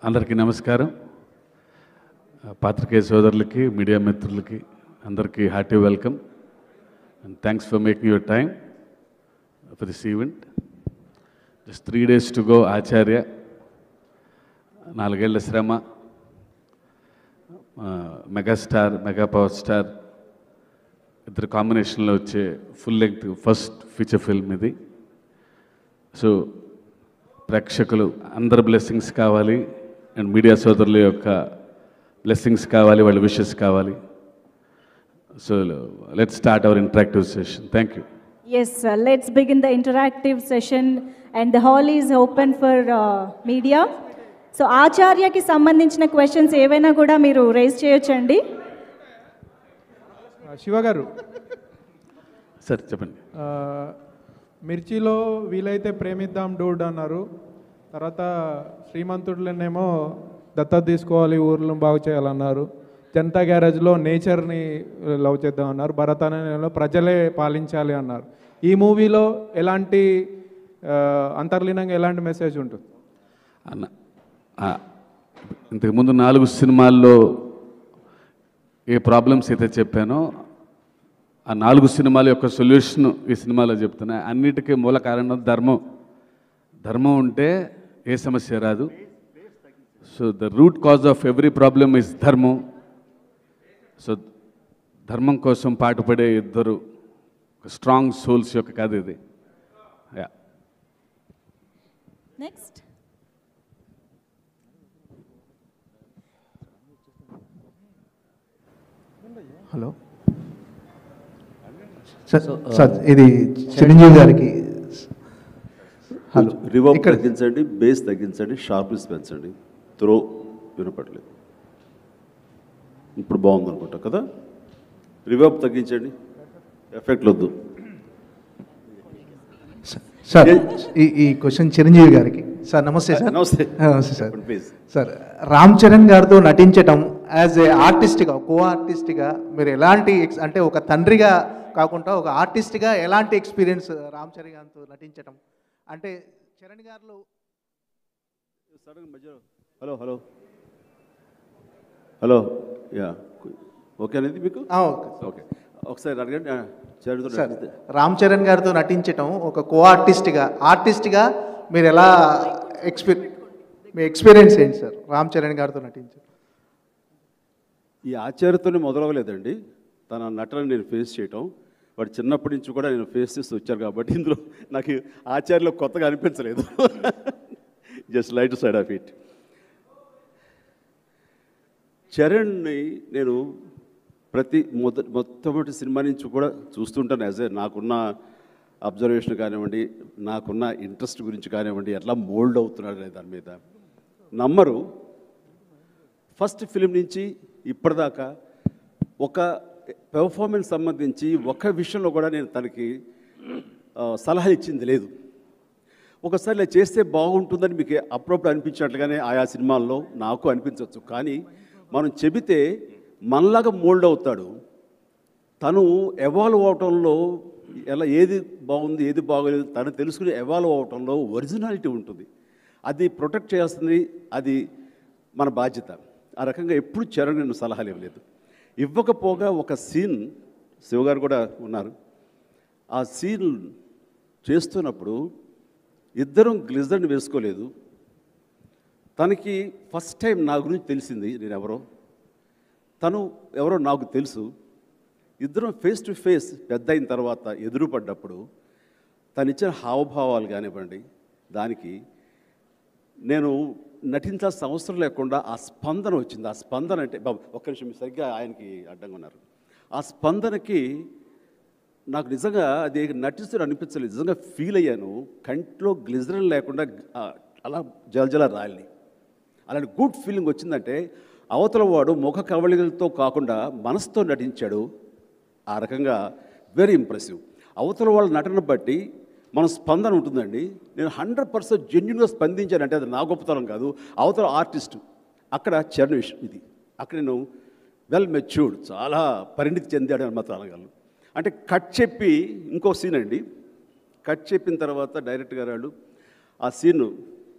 అందరికీ నమస్కారం పాత్రికేయ సోదరులకి మీడియా మిత్రులకి అందరికీ hearty welcome and thanks for making your time for this event just three days to go Acharya నాలుగేళ్ల శ్రమ మెగాస్టార్ మెగా పవర్ స్టార్ ఇద్దరు కాంబినేషన్లో వచ్చే full length first feature film ఇది సో ప్రేక్షకులు అందరి బ్లెస్సింగ్స్ కావాలి అండ్ మీడియా సోదరుల యొక్క బ్లెస్సింగ్స్ కావాలి వాళ్ళ విషెస్ కావాలి so let start our interactive session thank you Yes, sir. let's begin the interactive session and the hall is open for uh, media. So ఆచార్యకి సంబంధించిన క్వశ్చన్స్ ఏవైనా కూడా మీరు రేజ్ చేయొచ్చండి ఆ, శివ గారు సార్ చెప్పండి ఆ, మిర్చిలో వీలైతే ప్రేమిద్దాం డూడ్ అన్నారు తర్వాత శ్రీమంతుడులనేమో దత్తత తీసుకోవాలి ఊర్లను బాగు చేయాలన్నారు జనతా గ్యారేజ్లో నేచర్ని లవ్ చేద్దాం అన్నారు భరతానంలో ప్రజలే పాలించాలి అన్నారు ఈ మూవీలో ఎలాంటి ఆ, అంతర్లీనంగా ఎలాంటి మెసేజ్ ఉంటుంది అన్న ఆ, ఇంతకుముందు నాలుగు సినిమాల్లో ఏ ప్రాబ్లమ్స్ అయితే చెప్పానో ఆ నాలుగు సినిమాల యొక్క సొల్యూషన్ ఈ సినిమాలో చెప్తున్నా అన్నిటికీ మూల కారణం ధర్మం ధర్మం ఉంటే ఏ సమస్య రాదు so the root cause of every problem is ధర్మం సో ధర్మం కోసం పాటుపడే ఇద్దరు స్ట్రాంగ్ సోల్స్ యొక్క కథ ఇది yeah next hello sir sir ఇది చిరంజీవి గారికి హలో రివర్బ్ ఇక్కడ తగ్గించండి బేస్ తగ్గించండి షార్ప్నెస్ పెంచండి త్రో వినపడలేదు ఇప్పుడు బాగుంది అనుకుంటా కదా రివర్బ్ తగ్గించండి ఎఫెక్ట్ వద్దు సార్ ఈ ఈ క్వశ్చన్ చిరంజీవి గారికి సార్ నమస్తే సార్ నమస్తే. నమస్తే సార్ చెప్పండి, please. సార్ రామ్ చరణ్ గారితో నటించటం యాజ్ ఏ ఆర్టిస్ట్గా కో ఆర్టిస్ట్గా మీరు ఎలాంటి ex- అంటే ఒక తండ్రిగా కాకుండా ఒక ఆర్టిస్ట్గా ఎలాంటి ఎక్స్పీరియన్స్ రామ్ చరణ్ గారితో నటించటం అంటే చరణ్ గారిలో hello hello hello yeah okay అనేది మీకు ఆ, ఓకే. ఓకే ఒకసారి అడగండి ఆ, చరణ్తో సార్ నడిస్తే. రామ్ చరణ్ గారితో నటించటం ఒక కో ఆర్టిస్ట్గా ఆర్టిస్ట్గా మీరు ఎలా ఎక్స్పీ మీ ఎక్స్పీరియన్స్ ఏంటి సార్ రామ్ చరణ్ గారితో నటించడం ఈ ఆచార్యతోనే మొదలవ్వలేదండి తన నటన నేను ఫేస్ చేయటం వాడు చిన్నప్పటి నుంచి కూడా నేను ఫేస్ చేస్తూ వచ్చాను కాబట్టి ఇందులో నాకు ఆచార్యలో కొత్తగా అనిపించలేదు just light side of it చరణ్ని నేను ప్రతి మొద మొట్టమొదటి సినిమా నుంచి కూడా చూస్తుంటాను యాజ్ ఏ నాకున్న అబ్జర్వేషన్ కానివ్వండి నాకున్న ఇంట్రెస్ట్ గురించి కానివ్వండి ఎట్లా మోల్డ్ అవుతున్నాడు అనే దాని మీద నమ్మరు ఫస్ట్ ఫిలిం నుంచి ఇప్పటిదాకా ఒక పెర్ఫార్మెన్స్ సంబంధించి ఒక విషయంలో కూడా నేను తనకి ఆ, సలహా ఇచ్చింది లేదు ఒకసారి ఇలా చేస్తే బాగుంటుందని మీకు అప్పుడప్పుడు అనిపించినట్లుగానే ఆయా సినిమాల్లో నాకు అనిపించవచ్చు కానీ మనం చెబితే మనలాగా మోల్డ్ అవుతాడు తను ఎవాల్వ్ అవటంలో ఎలా ఏది బాగుంది ఏది బాగోలేదు తను తెలుసుకుని ఎవాల్వ్ అవటంలో ఒరిజినాలిటీ ఉంటుంది అది ప్రొటెక్ట్ చేయాల్సింది అది మన బాధ్యత ఆ రకంగా ఎప్పుడు చరణ్ నేను సలహాలు ఇవ్వలేదు ఇవ్వకపోగా ఒక సీన్ శివగారు కూడా ఉన్నారు ఆ సీన్ చేస్తున్నప్పుడు ఇద్దరం గ్లిజర్ని వేసుకోలేదు తనకి ఫస్ట్ టైం నా గురించి తెలిసింది నేను ఎవరో తను ఎవరో నాకు తెలుసు ఇద్దరం ఫేస్ టు ఫేస్ పెద్ద అయిన తర్వాత ఎదురుపడ్డప్పుడు తను ఇచ్చిన హావభావాలు కానివ్వండి దానికి నేను నటించాల్సిన అవసరం లేకుండా ఆ స్పందన వచ్చింది ఆ స్పందన అంటే బాబు ఒక్క నిమిషం మీరు సరిగ్గా ఆయనకి అడ్డంగా ఉన్నారు ఆ స్పందనకి నాకు నిజంగా అది నటిస్తూ అనిపించలేదు నిజంగా ఫీల్ అయ్యాను కంట్లో గ్లిజరన్ లేకుండా ఆ, అలా జలజల రాలి అలాంటి గుడ్ ఫీలింగ్ వచ్చిందంటే అవతల వాడు ముఖ కవళికలతో కాకుండా మనసుతో నటించాడు ఆ రకంగా వెరీ ఇంప్రెసివ్ అవతల వాళ్ళ నటన బట్టి మన స్పందన ఉంటుందండి నేను హండ్రెడ్ పర్సెంట్ జెన్యున్గా స్పందించానంటే అది నా గొప్పతనం కాదు అవతల ఆర్టిస్ట్ అక్కడ చరణ్ విషయం ఇది అక్కడ నేను వెల్ మెచ్యూర్డ్ చాలా పరిణితి చెందాడు అని మాత్రం అనగలను అంటే కట్ చెప్పి ఇంకో సీన్ అండి కట్ చెప్పిన తర్వాత డైరెక్ట్ గారు వాళ్ళు ఆ సీన్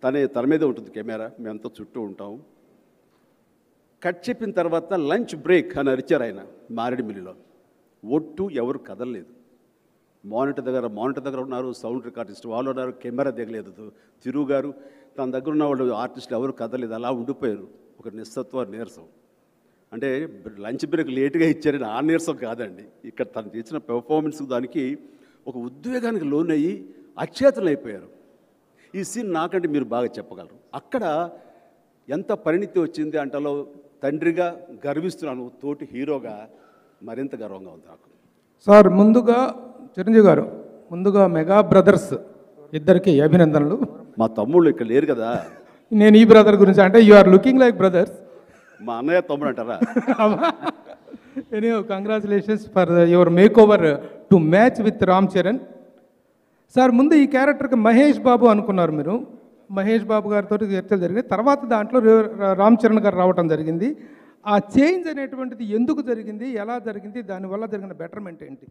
తనే తన మీదే ఉంటుంది కెమెరా మేమంతా చుట్టూ ఉంటాం కట్ చెప్పిన తర్వాత లంచ్ బ్రేక్ అని అరిచారు ఆయన మారేడుమిల్లిలో ఒట్టు ఎవరు కదలలేదు మానిటర్ దగ్గర మానిటర్ దగ్గర ఉన్నారు సౌండ్ రికార్డిస్ట్ వాళ్ళు ఉన్నారు కెమెరా దిగలేదు తిరుగు గారు తన దగ్గర ఉన్న వాళ్ళు ఆర్టిస్టులు ఎవరు కదలేదు అలా ఉండిపోయారు ఒక నిస్సత్వ నీరసం అంటే లంచ్ బ్రేక్ లేట్గా ఇచ్చారని ఆ నీరసం కాదండి ఇక్కడ తను చేసిన పెర్ఫార్మెన్స్ దానికి ఒక ఉద్వేగానికి లోనయ్యి అచేతలు అయిపోయారు ఈ సీన్ నాకంటే మీరు బాగా చెప్పగలరు అక్కడ ఎంత పరిణితి వచ్చింది అంటలో తండ్రిగా గర్విస్తున్నాను తోటి హీరోగా మరింత గర్వంగా ఉంది నాకు సార్ ముందుగా చిరంజీవి గారు ముందుగా మెగా బ్రదర్స్ ఇద్దరికి అభినందనలు మా తమ్ముళ్ళు ఇక్కడ లేరు కదా నేను ఈ బ్రదర్ గురించి అంటే you are looking like brothers మా అన్నయ్య తమ్ముడు అంటారా any congratulations for your makeover to match with Ram Charan sir ముందు ఈ క్యారెక్టర్కి మహేష్ బాబు అనుకున్నారు మీరు మహేష్ బాబు గారితో చర్చలు జరిగినాయి తర్వాత దాంట్లో రా- రామ్ చరణ్ గారు రావటం జరిగింది ఆ చేంజ్ అనేటువంటిది ఎందుకు జరిగింది ఎలా జరిగింది దానివల్ల జరిగిన బెటర్మెంట్ ఏంటి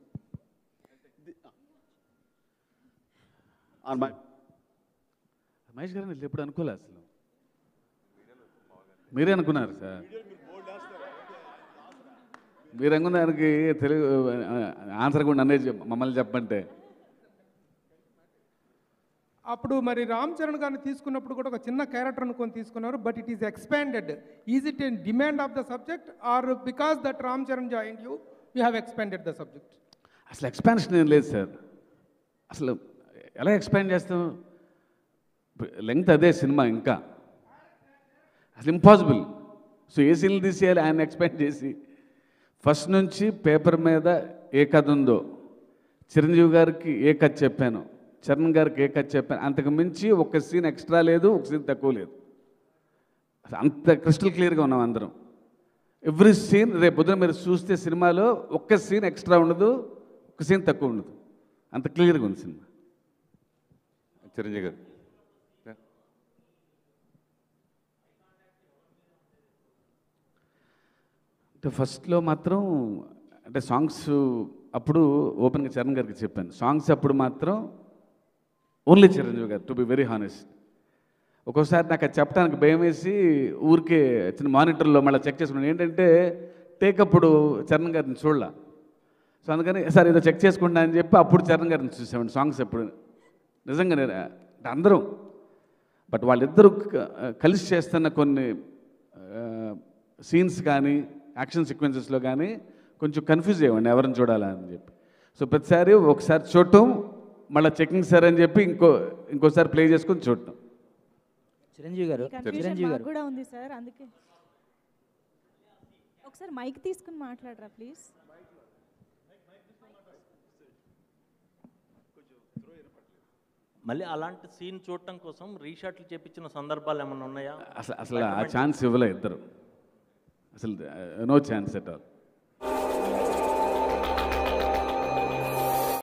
ఆ మా- మహేష్ గారిని వీళ్ళు ఎప్పుడు అనుకోలే అసలు మీరే అనుకున్నారు సార్ మీరు అనుకున్న దానికి తెలుగు ఆన్సర్ కూడా నన్నే చెప్- మమ్మల్ని చెప్పంటే అప్పుడు మరి రామ్ చరణ్ గారిని తీసుకున్నప్పుడు కూడా ఒక చిన్న క్యారెక్టర్ అనుకొని తీసుకున్నారు but it is expanded is it in demand of the subject or because that Ram Charan join you you have expanded the subject అసలు ఎక్స్పాన్షన్ ఏం లేదు సార్ అసలు ఎలా ఎక్స్పాండ్ చేస్తాం లెంగ్త్ అదే సినిమా ఇంకా అసలు ఇంపాసిబుల్ సో ఏ సీన్లు తీసేయాలి ఆయన ఎక్స్పాండ్ చేసి ఫస్ట్ నుంచి పేపర్ మీద ఏ కథ ఉందో చిరంజీవి గారికి ఏ కథ చెప్పాను చరణ్ గారికి ఏ కథ చెప్పాను అంతకు మించి ఒక సీన్ ఎక్స్ట్రా లేదు ఒక సీన్ తక్కువ లేదు అసలు అంత క్రిస్టల్ క్లియర్గా ఉన్నాం అందరం ఎవ్రీ సీన్ రేపు పొద్దున మీరు చూస్తే సినిమాలో ఒక్క సీన్ ఎక్స్ట్రా ఉండదు ఒక సీన్ తక్కువ ఉండదు అంత క్లియర్గా ఉంది సినిమా చిరంజీవి గారు అంటే ఫస్ట్లో మాత్రం అంటే సాంగ్స్ అప్పుడు ఓపెన్గా చరణ్ గారికి చెప్పాను సాంగ్స్ అప్పుడు మాత్రం ఓన్లీ చిరంజీవి గారు టు బి వెరీ హానెస్ట్ ఒక్కోసారి నాకు అది చెప్పడానికి భయం వేసి ఊరికే చిన్న మానిటర్లో మళ్ళీ చెక్ చేసుకున్నాను ఏంటంటే టేక్ అప్పుడు చరణ్ గారిని చూడాల సో అందుకని సార్ ఏదో చెక్ చేసుకుంటా అని చెప్పి అప్పుడు చరణ్ గారిని చూసామండి సాంగ్స్ అప్పుడు నిజంగా నేను అంటే అందరం బట్ వాళ్ళిద్దరూ క- కలిసి చేస్తున్న కొన్ని సీన్స్ కానీ యాక్షన్ సీక్వెన్సెస్లో కానీ కొంచెం కన్ఫ్యూజ్ అయ్యండి ఎవరిని చూడాలా అని చెప్పి సో ప్రతిసారి ఒకసారి చూడటం మళ్ళీ చెకింగ్ సార్ అని చెప్పి ఇంకో ఇంకోసారి ప్లే చేసుకొని చూడటం చిరంజీవి గారు కన్ఫ్యూజన్ చిరంజీవి మాకు గారు కూడా ఉంది సార్ అందుకే ఒకసారి మైక్ తీసుకుని మాట్లాడరా ప్లీజ్ మళ్ళీ అలాంటి సీన్ చూడటం కోసం రీషాట్లు చేపించిన సందర్భాలు ఏమైనా ఉన్నాయా అసలు అసలు ఆ ఛాన్స్ ఇవ్వలే ఇద్దరు అసలు నో ఛాన్స్ ఎట్ ఆల్